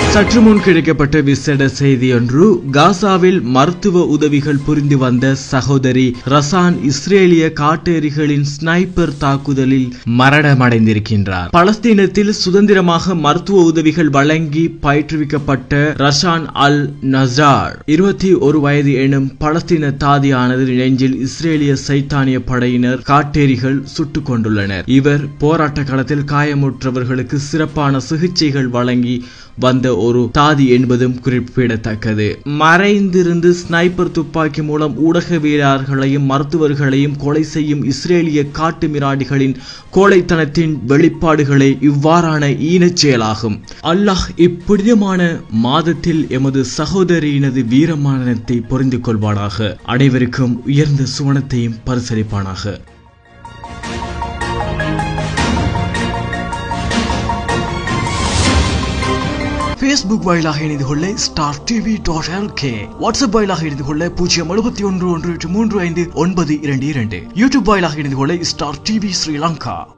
சற்று முன் கிடைக்கப்பட்ட விசேட செய்தி ஒன்று காசாவில் மருத்துவ உதவிகள் புரிந்து வந்த சகோதரி ரசான் இஸ்ரேலிய காட்டேரிகளின் ஸ்னைப்பர் தாக்குதலில் மரணமடைந்திருக்கின்றார் பலஸ்தீனத்தில் சுதந்திரமாக மருத்துவ உதவிகள் வழங்கி பயிற்றுவிக்கப்பட்ட ரஷான் அல் நசார் இருபத்தி ஒரு வயது எனும் பலஸ்தீன தாதியானது நெஞ்சில் இஸ்ரேலிய சைத்தானிய படையினர் காட்டேரிகள் சுட்டுக் கொண்டுள்ளனர் இவர் போராட்ட களத்தில் காயமுற்றவர்களுக்கு சிறப்பான சிகிச்சைகள் வழங்கி வந்த ஒரு தாதி என்பதும் குறிப்பிடத்தக்கது மறைந்திருந்து ஸ்னைப்பர் துப்பாக்கி மூலம் ஊடகவியலாளர்களையும் மருத்துவர்களையும் கொலை செய்யும் இஸ்ரேலிய காட்டு மிராடிகளின் கோழைத்தனத்தின் வெளிப்பாடுகளே இவ்வாறான ஈனச் செயலாகும் அல்லாஹ் இப்புனிதமான மாதத்தில் எமது சகோதரியினது வீரமானத்தை புரிந்து கொள்வானாக அனைவருக்கும் உயர்ந்த சுவனத்தையும் பரிசளிப்பானாக ஃபேஸ்புக் வாயிலாக இணைந்து கொள்ள Star TV dot LK WhatsApp வாயிலாக இணைந்து கொள்ள பூஜ்ஜியம் எழுபத்தி ஒன்று ஒன்று எட்டு மூன்று ஐந்து ஒன்பது இரண்டு இரண்டு யூடியூப் வாயிலாக இணைந்து கொள்ள ஸ்டார் டிவி ஸ்ரீலங்கா